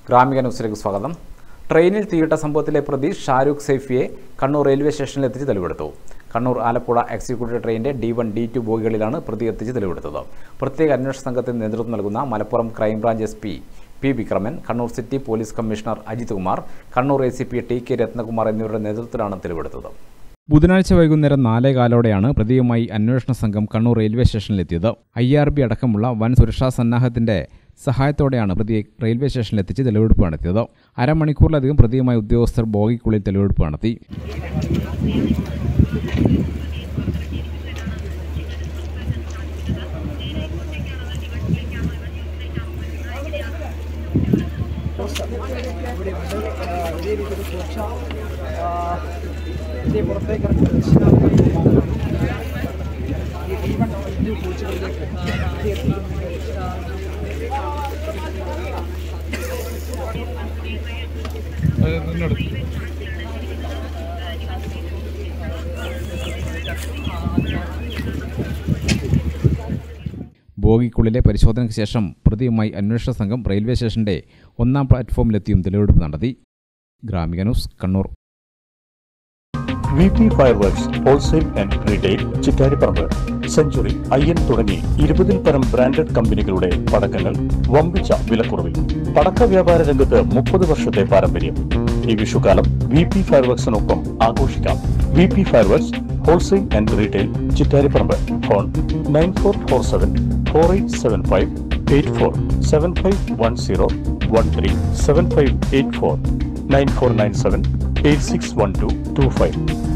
ഗ്രാമിക ന്യൂസിലേക്ക് സ്വാഗതം ട്രെയിനിൽ തീയിട്ട സംഭവത്തിലെ പ്രതി ഷാരൂഖ് സൈഫിയെ കണ്ണൂർ റെയിൽവേ സ്റ്റേഷനിൽ എത്തിച്ച് തെളിവെടുത്തു കണ്ണൂർ ആലപ്പുഴ എക്സിക്യൂട്ടീവ് ട്രെയിനിന്റെ ഡി വൺ ഡി ടു ബോഗികളിലാണ് പ്രതി എത്തിച്ച് തെളിവെടുത്തത് പ്രത്യേക അന്വേഷണ സംഘത്തിന് നേതൃത്വം നൽകുന്ന Malappuram crime branch S P P Vikraman Kannur city police commissioner Ajith Kumar Kannur A C P T K Ratnakumar എന്നിവരുടെ നേതൃത്വത്തിലാണ് തെളിവെടുത്തത് ബുധനാഴ്ച വൈകുന്നേരം നാലേകാലോടെയാണ് പ്രതിയുമായി അന്വേഷണ സംഘം കണ്ണൂർ റെയിൽവേ സ്റ്റേഷനിലെത്തിയത് ഐ ആർ ബി അടക്കമുള്ള വൻ സുരക്ഷാ സന്നാഹത്തിന്റെ സഹായത്തോടെയാണ് പ്രതിയെ റെയിൽവേ സ്റ്റേഷനിലെത്തിച്ച് തെളിവെടുപ്പ് നടത്തിയത് അരമണിക്കൂറിലധികം പ്രതിയുമായി ഉദ്യോഗസ്ഥർ ബോഗിക്കുള്ളിൽ തെളിവെടുപ്പ് നടത്തി ഇതിന്റെ പുറത്തേക്ക് ഇറക്കി വെച്ച് ഈ ഭീമൻ ഇന്ത്യൻ കോച്ചുകളിലേക്ക് ബോഗിക്കുള്ളിലെ പരിശോധനയ്ക്ക് ശേഷം പ്രതിയുമായി അന്വേഷണ സംഘം റെയിൽവേ സ്റ്റേഷന്റെ ഒന്നാം പ്ലാറ്റ്ഫോമിലെത്തിയും തെളിവെടുപ്പ് നടത്തി Gramika news Kannur V P fireworks wholesale and retail Chittariparamba century അയ്യൻ തുടങ്ങി ഇരുപതിൽ പരം ബ്രാൻഡഡ് കമ്പനികളുടെ പടക്കങ്ങൾ വമ്പിച്ച വിലക്കുറവിൽ പടക്ക വ്യാപാര രംഗത്ത് മുപ്പത് വർഷത്തെ പാരമ്പര്യം ഈ വിഷുക്കാലം വി പി ഫയർവർക്സിനൊപ്പം ആഘോഷിക്കാം V P fireworks wholesale and retail Chittariparamba phone nine four four seven four eight seven five eight four seven five one zero one three seven five eight four nine four nine seven eight six one two two five